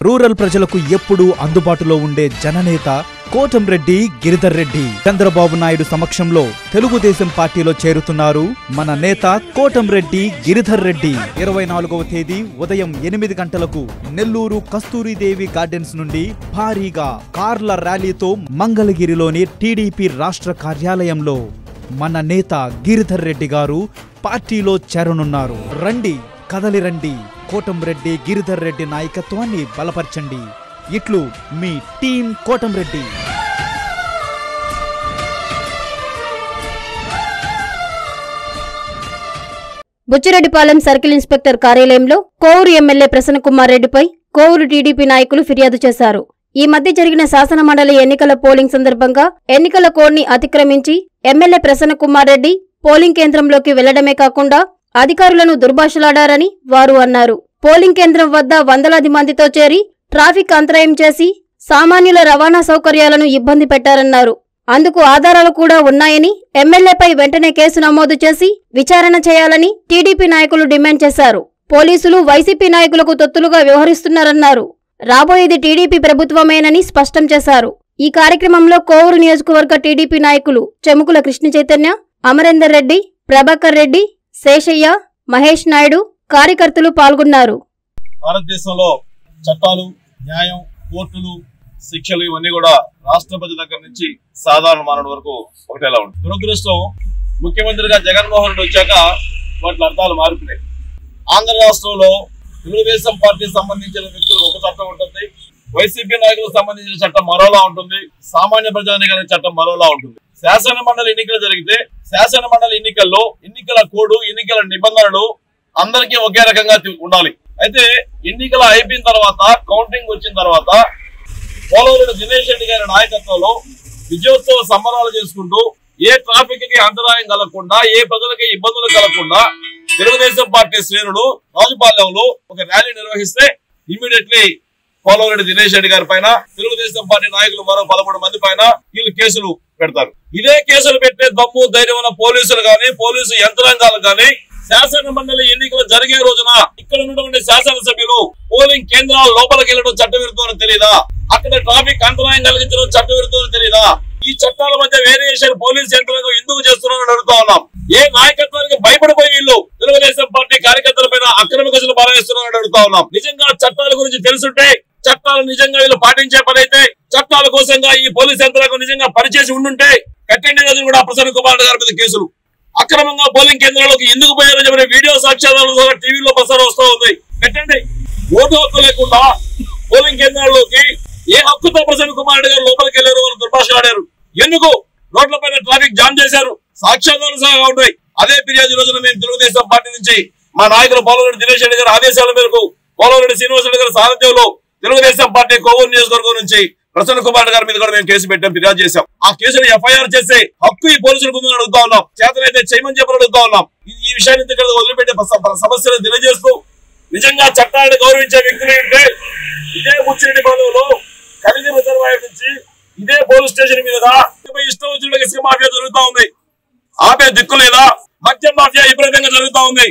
rural ప్రజలకు ఎప్పుడూ అందుబాటులో ఉండే జననేత కోటంరెడ్డి గిరిధర్ రెడ్డి చంద్రబాబు నాయుడు సమక్షంలో తెలుగుదేశం పార్టీలో చేరుతున్నారు మన నేత కోటంరెడ్డి గిరిధర్ రెడ్డి ఇరవై నాలుగవ తేదీ ఉదయం ఎనిమిది గంటలకు నెల్లూరు కస్తూరిదేవి గార్డెన్స్ నుండి భారీగా కార్ల ర్యాలీతో మంగళగిరిలోని టీడీపీ రాష్ట్ర కార్యాలయంలో మన నేత గిరిధర్ రెడ్డి గారు పార్టీలో చేరనున్నారు రండి కదలి రండి కోటంరెడ్డి గిరిధర్ రెడ్డి నాయకత్వాన్ని బలపరచండి ఇట్లు మీ team Kotamreddy Buchireddypalem circle inspector కార్యాలయంలో కోవూరు ఎమ్మెల్యే ప్రసన్నకుమార్ రెడ్డిపై కోవూరు టీడీపీ నాయకులు ఫిర్యాదు చేశారు ఈ మధ్య జరిగిన శాసన మండలి ఎన్నికల పోలింగ్ సందర్భంగా ఎన్నికల కోడ్ని అతిక్రమించి ఎమ్మెల్యే ప్రసన్నకుమార్ రెడ్డి పోలింగ్ కేంద్రంలోకి వెళ్లడమే కాకుండా అధికారులను దుర్భాషలాడారని వారు అన్నారు పోలింగ్ కేంద్రం వద్ద వందలాది మందితో చేరి ట్రాఫిక్ అంతరాయం చేసి సామాన్యుల రవాణా సౌకర్యాలను ఇబ్బంది పెట్టారన్నారు అందుకు ఆధారాలు కూడా ఉన్నాయని ఎమ్మెల్యేపై వెంటనే కేసు నమోదు చేసి విచారణ చేయాలని టీడీపీ నాయకులు డిమాండ్ చేశారు పోలీసులు వైసీపీ నాయకులకు తొత్తులుగా వ్యవహరిస్తున్నారన్నారు రాబోయేది టీడీపీ ప్రభుత్వమేనని స్పష్టం చేశారు ఈ కార్యక్రమంలో కోవూరు నియోజకవర్గ టీడీపీ నాయకులు చెముకుల కృష్ణ చైతన్య అమరేందర్ రెడ్డి ప్రభాకర్ రెడ్డి శేషయ్య మహేష్ నాయుడు కార్యకర్తలు పాల్గొన్నారు భారతదేశంలో చట్టాలు న్యాయం కోర్టులు శిక్షలు ఇవన్నీ కూడా రాష్ట్రపతి దగ్గర నుంచి సాధారణ మానవుడి వరకు ఒకటేలా ఉంటుంది దురదృష్టం ముఖ్యమంత్రిగా జగన్మోహన్ రెడ్డి వచ్చాక వాటి అర్థాలు మారిపోయాయి ఆంధ్ర రాష్ట్రంలో తెలుగుదేశం పార్టీకి సంబంధించిన వ్యక్తులకు ఒక చట్టం ఉంటుంది వైసీపీ నాయకులకు సంబంధించిన చట్టం మరోలా ఉంటుంది సామాన్య ప్రజానికానికి చట్టం మరోలా ఉంటుంది శాసన మండలి ఎన్నికలు జరిగితే శాసన మండలి ఎన్నికల్లో ఎన్నికల కోడ్ ఎన్నికల నిబంధనలు అందరికీ ఒకే రకంగా తీ- ఉండాలి అయితే ఎన్నికలు అయిపోయిన తర్వాత కౌంటింగ్ వచ్చిన తర్వాత పోలవరం దినేష్ రెడ్డి గారి నాయకత్వంలో విజయోత్సవ సంబరాలు చేసుకుంటూ ఏ ట్రాఫిక్ కి అంతరాయం కలగకుండా ఏ ప్రజలకి ఇబ్బందులు కలగకుండా తెలుగుదేశం పార్టీ శ్రేణులు రాజుపాలెంలో ఒక ర్యాలీ నిర్వహిస్తే ఇమీడియట్లీ పోలవరెడ్డి దినేష్ రెడ్డి గారి పైన తెలుగుదేశం పార్టీ నాయకులు మరో పదమూడు మంది పైన వీళ్ళు కేసులు పెడతారు ఇదే కేసులు పెట్టే దమ్ము ధైర్యం ఉన్న పోలీసులు గాని పోలీసు యంత్రాంగాలు గాని శాసన మండలి ఎన్నికలు జరిగే రోజున ఇక్కడ ఉన్నటువంటి శాసనసభ్యులు పోలింగ్ కేంద్రాల లోపలికి వెళ్ళడం చట్టవిరుద్ధమని తెలియదా అక్కడ ట్రాఫిక్ అంతరాయం కలిగించడం చట్టవిరుద్ధమని తెలియదా ఈ చట్టాల మధ్య వేరియేషన్ పోలీస్ యంత్రాంగం ఎందుకు చేస్తున్నారని అడుగుతా ఉన్నాం ఏ నాయకత్వానికి భయపడిపోయి వీళ్ళు తెలుగుదేశం పార్టీ కార్యకర్తల పైన అక్రమ కేసులు పారేస్తున్నారని అడుగుతా ఉన్నాం నిజంగా చట్టాల గురించి తెలుసుంటే చట్టాలు నిజంగా వీళ్ళు పాటించే పని అయితే చట్టాల కోసంగా ఈ పోలీస్ యంత్రాంగం నిజంగా పనిచేసి ఉండుంటే కట్టండి రోజులు కూడా ప్రసన్న కుమార్ గారి మీద కేసులు అక్రమంగా పోలింగ్ కేంద్రాలకు ఎందుకు పోయారని చెప్పిన వీడియో సాక్ష్యాధారాలు సహా టీవీలో ప్రసారం వస్తూ ఉంది పెట్టండి ఓటు హక్కు లేకుండా పోలింగ్ కేంద్రాల్లోకి ఏ హక్కుతో ప్రసన్న కుమార్ రెడ్డి గారు లోపలికి వెళ్ళారు వాళ్ళు దుర్భాష ఆడారు ఎందుకు రోడ్ల పైన ట్రాఫిక్ జామ్ చేశారు సాక్ష్యాధారాలు సహా ఉన్నాయి అదే ఫిర్యాదు ఈ రోజున మేము తెలుగుదేశం పార్టీ నుంచి మా నాయకులు పోలవరెడ్డి దినేష్ రెడ్డి గారి ఆదేశాల మేరకు పోలవరెడ్డి శ్రీనివాస రెడ్డి గారి సారథ్యంలో తెలుగుదేశం పార్టీ కోవూరు నియోజకవర్గం నుంచి ప్రసన్న కుమార్ గారి మీద కూడా మేము కేసు పెట్టాం ఫిర్యాదు చేశాం ఆ కేసును ఎఫ్ఐఆర్ చేసే హక్కు ఈ పోలీసులకు ఉందని అడుగుతా ఉన్నాం చేతనైతే చేయమని చెప్పని అడుగుతా ఉన్నాం ఈ- ఈ విషయాన్ని ఇక్కడ వదిలిపెట్టే స- సమస్యలు తెలియజేస్తూ నిజంగా చట్టాన్ని గౌరవించే వ్యక్తులు ఉంటే ఇదే ముచ్చిరెడ్డి పాలెంలో కలిగి రిజర్వాయర్ నుంచి ఇదే పోలీస్ స్టేషన్ మీదుగా ఇష్టం వచ్చిన ఇసుక మాఫియా జరుగుతా ఉంది ఆపే దిక్కు లేదా మద్యం మాఫియా విపరీతంగా జరుగుతా ఉంది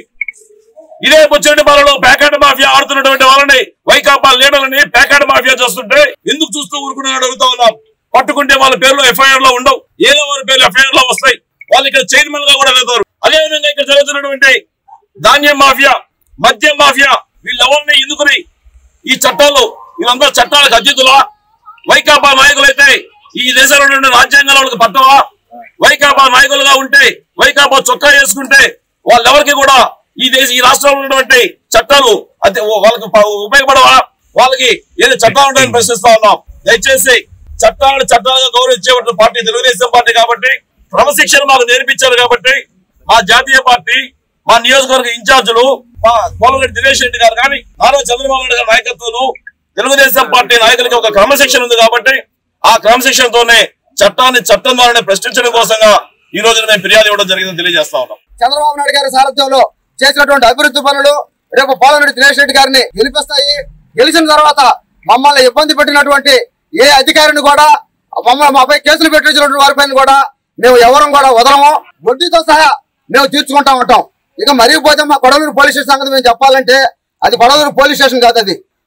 ఇదే బుచ్చిరెడ్డిపాలలో ప్యాకెట్ మాఫియా ఆడుతున్నటువంటి వాళ్ళని వైకాపా లీడర్లని ప్యాకెట్ మాఫియా చేస్తుంటే ఎందుకు చూస్తూ ఊరుకున్నారని అడుగుతా ఉన్నాం పట్టుకుంటే వాళ్ళ పేర్లు ఎఫ్ఐఆర్ లో ఉండవు ఏదో వారి పేర్లు ఎఫ్ఐఆర్ లో వస్తాయి వాళ్ళు ఇక్కడ చైర్మన్ గా కూడా వెళ్తారు అదే విధంగా ఇక్కడ జరుగుతున్నటువంటి ధాన్యం మాఫియా మద్యం మాఫియా వీళ్ళెవరిని ఎందుకుని ఈ చట్టాలు వీళ్ళందరూ చట్టాలకు అతీతులా వైకాపా నాయకులైతే ఈ దేశంలో ఉన్న రాజ్యాంగాల వాళ్ళకి పట్టవా వైకాపా నాయకులుగా ఉంటే వైకాపా చొక్కా వేసుకుంటే వాళ్ళెవరికి కూడా ఈ దేశ ఈ రాష్ట్రంలో ఉన్నటువంటి చట్టాలు అతి వాళ్ళకి ప- ఉపయోగపడవా వాళ్ళకి ఏదో చట్టాలు ఉంటాయని ప్రశ్నిస్తా ఉన్నాం దయచేసి చట్టాలను చట్టాలుగా గౌరవించేటువంటి పార్టీ తెలుగుదేశం పార్టీ కాబట్టి క్రమశిక్షణ మాకు నేర్పించారు కాబట్టి మా జాతీయ పార్టీ మా నియోజకవర్గ ఇన్ఛార్జీలు మా పోలరెడ్డి దినేష్ రెడ్డి గారు కానీ నారా చంద్రబాబు నాయుడు గారి నాయకత్వంలో తెలుగుదేశం పార్టీ నాయకులకి ఒక క్రమశిక్షణ ఉంది కాబట్టి ఆ క్రమశిక్షణతోనే చట్టాన్ని చట్టం ద్వారానే ప్రశ్నించడం కోసంగా ఈ రోజు మేము ఫిర్యాదు ఇవ్వడం జరిగిందని తెలియజేస్తా ఉన్నాం చంద్రబాబు నాయుడు గారి సారథ్యంలో చేసినటువంటి అభివృద్ధి పనులు రేపు పోలరెడ్డి దినేష్ రెడ్డి గారిని గెలిపిస్తాయి గెలిచిన తర్వాత మమ్మల్ని ఇబ్బంది పెట్టినటువంటి ఏ అధికారిని కూడా మమ్మల్ని మాపై కేసులు పెట్టించినటువంటి వారిపైన కూడా మేము ఎవరం కూడా వదలము వడ్డీతో సహా మేము తీర్చుకుంటా ఉంటాం ఇక మరీ పోతే మా కొడవలూరు పోలీస్ స్టేషన్ సంగతి మేము చెప్పాలంటే అది కొడవలూరు పోలీస్ స్టేషన్ కాదు అది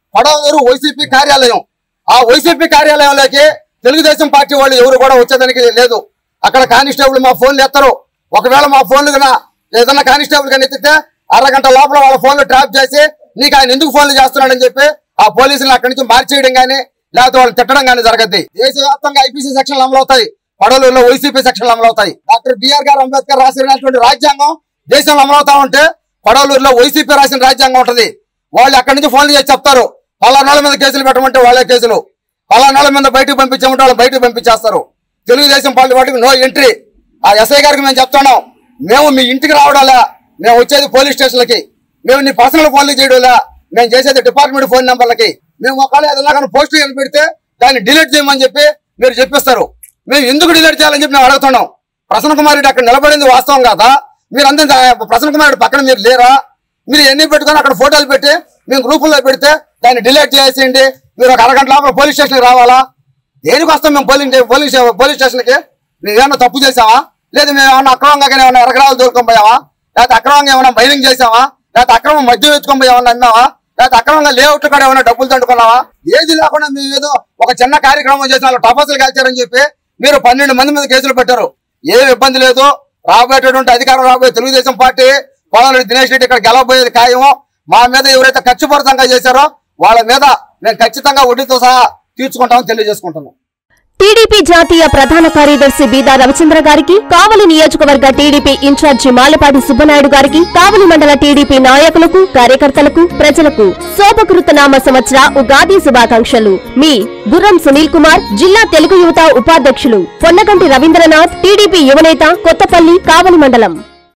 పడవలూరు వైసీపీ కార్యాలయం ఆ వైసీపీ కార్యాలయంలోకి తెలుగుదేశం పార్టీ వాళ్ళు ఎవరు కూడా వచ్చేదానికి లేదు అక్కడ కానిస్టేబుల్ మా ఫోన్లు ఎత్తరు ఒకవేళ మా ఫోన్లు కన్నా ఏదన్నా కానిస్టేబుల్ కానీ ఎత్తితే అరగంట లోపల వాళ్ళ ఫోన్లు ట్రాప్ చేసి నీకు ఆయన ఎందుకు ఫోన్లు చేస్తున్నాడని చెప్పి ఆ పోలీసులు అక్కడి నుంచి మార్చేయడం కానీ లేకపోతే వాళ్ళు తిట్టడం కానీ జరగద్ది దేశవ్యాప్తంగా ఐపీసీ సెక్షన్లు అమలవుతాయి పడవలూరులో వైసీపీ సెక్షన్లు అమలవుతాయి డాక్టర్ బిఆర్ గారు అంబేద్కర్ రాసినటువంటి రాజ్యాంగం దేశంలో అమలవుతా ఉంటే పడవలూరులో వైసీపీ రాసిన రాజ్యాంగం ఉంటది వాళ్ళు అక్కడి నుంచి ఫోన్లు చేసి చెప్తారు పలానాళ్ళ మీద కేసులు పెట్టమంటే వాళ్ళే కేసులు పలానాళ్ళ మీద బయటకు పంపించమంటే వాళ్ళు బయటకు పంపించేస్తారు తెలుగుదేశం పార్టీ వాటికి నో ఎంట్రీ ఆ ఎస్ఐ గారికి మేము చెప్తున్నాం మేము మీ ఇంటికి రావడాలా మేము వచ్చేది పోలీస్ స్టేషన్లకి మేము నీ పర్సనల్ ఫోన్లు చేయడంలా మేము చేసేది డిపార్ట్మెంట్ ఫోన్ నెంబర్లకి మేము ఒకవేళ ఏదైనా పోస్ట్ పెడితే దాన్ని డిలీట్ చేయమని చెప్పి మీరు చెప్పిస్తారు మేము ఎందుకు డిలీట్ చేయాలని చెప్పి మేము అడుగుతున్నాం ప్రసన్న కుమార్ రెడ్డి అక్కడ నిలబడింది వాస్తవం కాదా మీరు అందరూ ప్రసన్న కుమార్ రెడ్డి పక్కన మీరు లేరా మీరు ఎన్ని పెట్టుకొని అక్కడ ఫోటోలు పెట్టి మేము గ్రూపుల్లో పెడితే దాన్ని డిలీట్ చేసేయండి మీరు ఒక అరగంట లోపల పోలీస్ స్టేషన్కి రావాలా దేనికి వస్తాం మేము పోలీస్ పోలీస్ పోలీస్ స్టేషన్కి మేము ఏమన్నా తప్పు చేసావా లేదా మేము ఏమన్నా అక్రమంగా కానీ ఏమన్నా ఎరగరాలు దొరుకుని పోయావా లేకపోతే అక్రమంగా ఏమైనా మైనింగ్ చేసావా లేకపోతే అక్రమం మద్యం ఎత్తుకొని పోయి ఏమన్నా అన్నావా లేకపోతే అక్రమంగా లేఅవుట్ కూడా ఏమైనా డబ్బులు దండుకున్నావా ఏది లేకుండా మేము ఏదో ఒక చిన్న కార్యక్రమం చేసిన వాళ్ళు టపాసులు కాల్చారని చెప్పి మీరు పన్నెండు మంది మీద కేసులు పెట్టారు ఏం ఇబ్బంది లేదు రాబోయేటటువంటి అధికారం రాబోయే తెలుగుదేశం పార్టీ కోలంరెడ్డి దినేష్ రెడ్డి ఇక్కడ గెలవబోయేది ఖాయము మా మీద ఎవరైతే ఖర్చుపూరితంగా చేశారో వాళ్ళ మీద మేము ఖచ్చితంగా వడ్డీతో సహా తీర్చుకుంటామని తెలియజేసుకుంటున్నాం టీడీపీ జాతీయ ప్రధాన కార్యదర్శి బీదా రవిచంద్ర గారికి కావలి నియోజకవర్గ టీడీపీ ఇన్ఛార్జి మాలపాటి సుబ్బనాయుడు గారికి కావలి మండల టీడీపీ నాయకులకు కార్యకర్తలకు ప్రజలకు శోభకృతనామ సంవత్సర ఉగాది శుభాకాంక్షలు మీ గుర్రం సునీల్ కుమార్ జిల్లా తెలుగు యువత ఉపాధ్యక్షులు పొన్నగంటి రవీంద్రనాథ్ టీడీపీ యువనేత కొత్తపల్లి కావలి మండలం